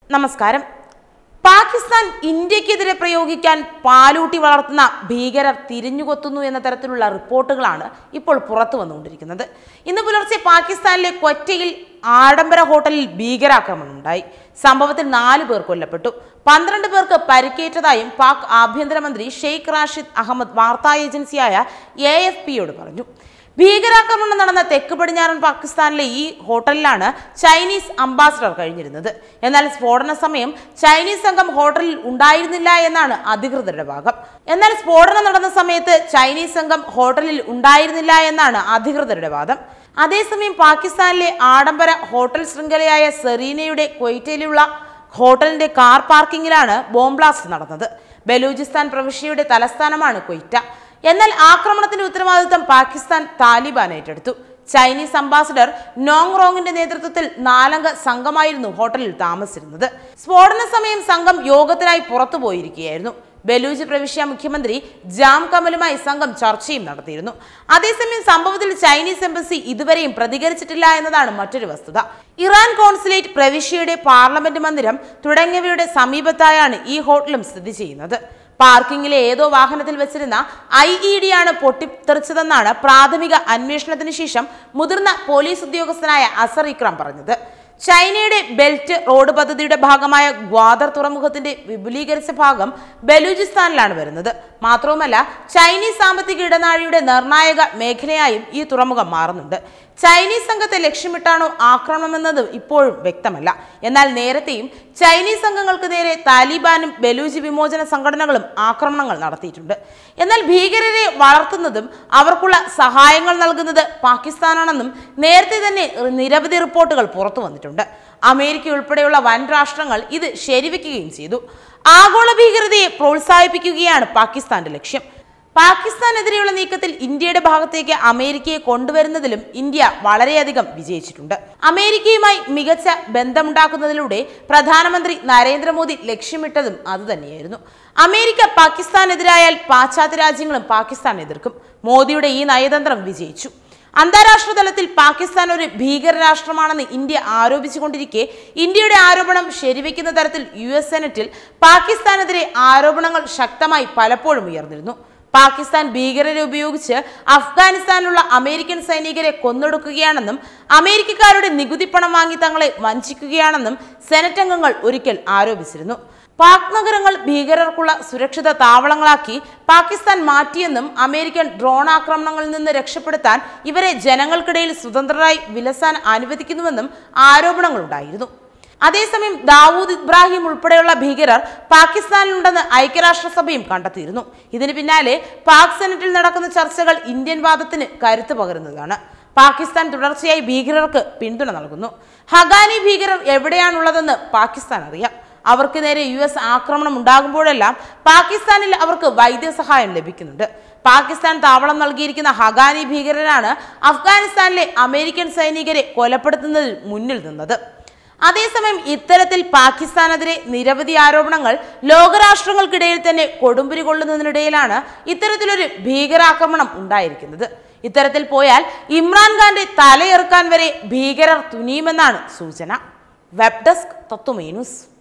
നമസ്കാരം പാകിസ്ഥാൻ ഇന്ത്യക്കെതിരെ പ്രയോഗിക്കാൻ പാലൂട്ടി വളർത്തുന്ന ഭീകരർ തിരിഞ്ഞുകൊത്തുന്നു എന്ന തരത്തിലുള്ള റിപ്പോർട്ടുകളാണ് ഇപ്പോൾ പുറത്തു വന്നുകൊണ്ടിരിക്കുന്നത് ഇന്ന് പുലർച്ചെ പാകിസ്ഥാനിലെ ക്വറ്റയിൽ ആഡംബര ഹോട്ടലിൽ ഭീകരാക്രമണം ഉണ്ടായി സംഭവത്തിൽ നാല് പേർ കൊല്ലപ്പെട്ടു പന്ത്രണ്ട് പേർക്ക് പരിക്കേറ്റതായും പാക് ആഭ്യന്തരമന്ത്രി ഷെയ്ഖ് റാഷിദ് അഹമ്മദ് വാർത്താ ഏജൻസിയായ എ എഫ് പിയോട് പറഞ്ഞു ഭീകരാക്രമണം നടന്ന തെക്ക് പടിഞ്ഞാറൻ പാകിസ്ഥാനിലെ ഈ ഹോട്ടലിലാണ് ചൈനീസ് അംബാസഡർ കഴിഞ്ഞിരുന്നത് എന്നാൽ സ്ഫോടന സമയം ചൈനീസ് സംഘം ഹോട്ടലിൽ ഉണ്ടായിരുന്നില്ല എന്നാണ് അധികൃതരുടെ ഭാഗം എന്നാൽ സ്ഫോടനം നടന്ന സമയത്ത് ചൈനീസ് സംഘം ഹോട്ടലിൽ ഉണ്ടായിരുന്നില്ല എന്നാണ് അധികൃതരുടെ വാദം അതേസമയം പാകിസ്ഥാനിലെ ആഡംബര ഹോട്ടൽ ശൃംഖലയായ സെറീനയുടെ ക്വൈറ്റയിലുള്ള ഹോട്ടലിന്റെ കാർ പാർക്കിങ്ങിലാണ് ബോംബ് ബ്ലാസ്റ്റ് നടന്നത് ബലൂചിസ്ഥാൻ പ്രവിശ്യയുടെ തലസ്ഥാനമാണ് ക്വൈറ്റ എന്നാൽ ആക്രമണത്തിന്റെ ഉത്തരവാദിത്തം പാകിസ്ഥാൻ താലിബാൻ ഏറ്റെടുത്തു ചൈനീസ് അംബാസഡർ നോങ് റോങ്ങിന്റെ നേതൃത്വത്തിൽ നാലംഗ സംഘമായിരുന്നു ഹോട്ടലിൽ താമസിച്ചിരുന്നത് സ്ഫോടന സമയം സംഘം യോഗത്തിനായി പുറത്തു പോയിരിക്കുകയായിരുന്നു ബലൂജ് പ്രവിശ്യ മുഖ്യമന്ത്രി ജാം കമലുമായി സംഘം ചർച്ചയും നടത്തിയിരുന്നു അതേസമയം സംഭവത്തിൽ ചൈനീസ് എംബസി ഇതുവരെയും പ്രതികരിച്ചിട്ടില്ല എന്നതാണ് മറ്റൊരു വസ്തുത ഇറാൻ കോൺസുലേറ്റ് പ്രവിശ്യയുടെ പാർലമെന്റ് മന്ദിരം തുടങ്ങിയവയുടെ സമീപത്തായാണ് ഈ ഹോട്ടലും സ്ഥിതി ചെയ്യുന്നത് പാർക്കിങ്ങിലെ ഏതോ വാഹനത്തിൽ വെച്ചിരുന്ന ഐ ഇ ഡി ആണ് പൊട്ടിത്തെറിച്ചതെന്നാണ് പ്രാഥമിക അന്വേഷണത്തിന് ശേഷം മുതിർന്ന പോലീസ് ഉദ്യോഗസ്ഥനായ അസർ ഇക്രാം പറഞ്ഞത് ചൈനയുടെ ബെൽറ്റ് റോഡ് പദ്ധതിയുടെ ഭാഗമായ ഗ്വാദർ തുറമുഖത്തിന്റെ വിപുലീകരിച്ച ഭാഗം ബലൂചിസ്ഥാനിലാണ് വരുന്നത് മാത്രവുമല്ല ചൈനീസ് സാമ്പത്തിക ഇടനാഴിയുടെ നിർണായക മേഖലയായും ഈ തുറമുഖം മാറുന്നുണ്ട് ചൈനീസ് സംഘത്തെ ലക്ഷ്യമിട്ടാണോ ആക്രമണമെന്നത് ഇപ്പോഴും വ്യക്തമല്ല എന്നാൽ നേരത്തെയും ചൈനീസ് സംഘങ്ങൾക്ക് നേരെ താലിബാനും ബലൂജി വിമോചന സംഘടനകളും ആക്രമണങ്ങൾ നടത്തിയിട്ടുണ്ട് എന്നാൽ ഭീകരരെ വളർത്തുന്നതും അവർക്കുള്ള സഹായങ്ങൾ നൽകുന്നത് പാകിസ്ഥാനാണെന്നും നേരത്തെ തന്നെ നിരവധി റിപ്പോർട്ടുകൾ പുറത്തു വന്നിട്ടുണ്ട് അമേരിക്ക ഉൾപ്പെടെയുള്ള വൻ രാഷ്ട്രങ്ങൾ ഇത് ശരിവെക്കുകയും ചെയ്തു ആഗോള ഭീകരതയെ പ്രോത്സാഹിപ്പിക്കുകയാണ് പാകിസ്ഥാന്റെ ലക്ഷ്യം പാകിസ്ഥാനെതിരെയുള്ള നീക്കത്തിൽ ഇന്ത്യയുടെ ഭാഗത്തേക്ക് അമേരിക്കയെ കൊണ്ടുവരുന്നതിലും ഇന്ത്യ വളരെയധികം വിജയിച്ചിട്ടുണ്ട് അമേരിക്കയുമായി മികച്ച ബന്ധമുണ്ടാക്കുന്നതിലൂടെ പ്രധാനമന്ത്രി നരേന്ദ്രമോദി ലക്ഷ്യമിട്ടതും അതുതന്നെയായിരുന്നു അമേരിക്ക പാകിസ്ഥാനെതിരായാൽ പാശ്ചാത്യ രാജ്യങ്ങളും പാകിസ്ഥാൻ എതിർക്കും മോദിയുടെ ഈ നയതന്ത്രം വിജയിച്ചു അന്താരാഷ്ട്ര തലത്തിൽ പാകിസ്ഥാൻ ഒരു ഭീകര രാഷ്ട്രമാണെന്ന് ഇന്ത്യ ആരോപിച്ചുകൊണ്ടിരിക്കെ ഇന്ത്യയുടെ ആരോപണം ശരിവെക്കുന്ന തരത്തിൽ യു എസ് സെനറ്റിൽ പാകിസ്ഥാനെതിരെ ആരോപണങ്ങൾ ശക്തമായി പലപ്പോഴും ഉയർന്നിരുന്നു പാകിസ്ഥാൻ ഭീകരരെ ഉപയോഗിച്ച് അഫ്ഗാനിസ്ഥാനിലുള്ള അമേരിക്കൻ സൈനികരെ കൊന്നൊടുക്കുകയാണെന്നും അമേരിക്കക്കാരുടെ നികുതി പണം വാങ്ങി തങ്ങളെ വഞ്ചിക്കുകയാണെന്നും സെനറ്റ് അംഗങ്ങൾ ഒരിക്കൽ ആരോപിച്ചിരുന്നു പാക് നഗരങ്ങൾ ഭീകരർക്കുള്ള സുരക്ഷിത താവളങ്ങളാക്കി പാകിസ്ഥാൻ മാറ്റിയെന്നും അമേരിക്കൻ ഡ്രോൺ ആക്രമണങ്ങളിൽ നിന്ന് രക്ഷപ്പെടുത്താൻ ഇവരെ ജനങ്ങൾക്കിടയിൽ സ്വതന്ത്രരായി വിലസാൻ അനുവദിക്കുന്നുവെന്നും ആരോപണങ്ങളുണ്ടായിരുന്നു അതേസമയം ദാവൂദ് ഇബ്രാഹിം ഉൾപ്പെടെയുള്ള ഭീകരർ പാകിസ്ഥാനിലുണ്ടെന്ന് ഐക്യരാഷ്ട്രസഭയും കണ്ടെത്തിയിരുന്നു ഇതിന് പിന്നാലെ പാക് സെനറ്റിൽ നടക്കുന്ന ചർച്ചകൾ ഇന്ത്യൻ വാദത്തിന് കരുത്ത് പകരുന്നതാണ് പാകിസ്ഥാൻ തുടർച്ചയായി ഭീകരർക്ക് പിന്തുണ നൽകുന്നു ഹഗാനി ഭീകരർ എവിടെയാണുള്ളതെന്ന് പാകിസ്ഥാൻ അറിയാം അവർക്ക് നേരെ യു എസ് ആക്രമണം ഉണ്ടാകുമ്പോഴെല്ലാം പാകിസ്ഥാനിൽ അവർക്ക് വൈദ്യസഹായം ലഭിക്കുന്നുണ്ട് പാകിസ്ഥാൻ താവളം നൽകിയിരിക്കുന്ന ഹഗാനി ഭീകരരാണ് അഫ്ഗാനിസ്ഥാനിലെ അമേരിക്കൻ സൈനികരെ കൊലപ്പെടുത്തുന്നതിൽ മുന്നിൽ നിന്നത് അതേസമയം ഇത്തരത്തിൽ പാകിസ്ഥാനെതിരെ നിരവധി ആരോപണങ്ങൾ ലോകരാഷ്ട്രങ്ങൾക്കിടയിൽ തന്നെ കൊടുമ്പിരി കൊള്ളുന്നതിനിടയിലാണ് ഇത്തരത്തിലൊരു ഭീകരാക്രമണം ഉണ്ടായിരിക്കുന്നത് ഇത്തരത്തിൽ പോയാൽ ഇമ്രാൻഖാന്റെ തലയെറുക്കാൻ വരെ ഭീകരർ തുനിയുമെന്നാണ് സൂചന വെബ് ഡെസ്ക് തത്വമേ ന്യൂസ്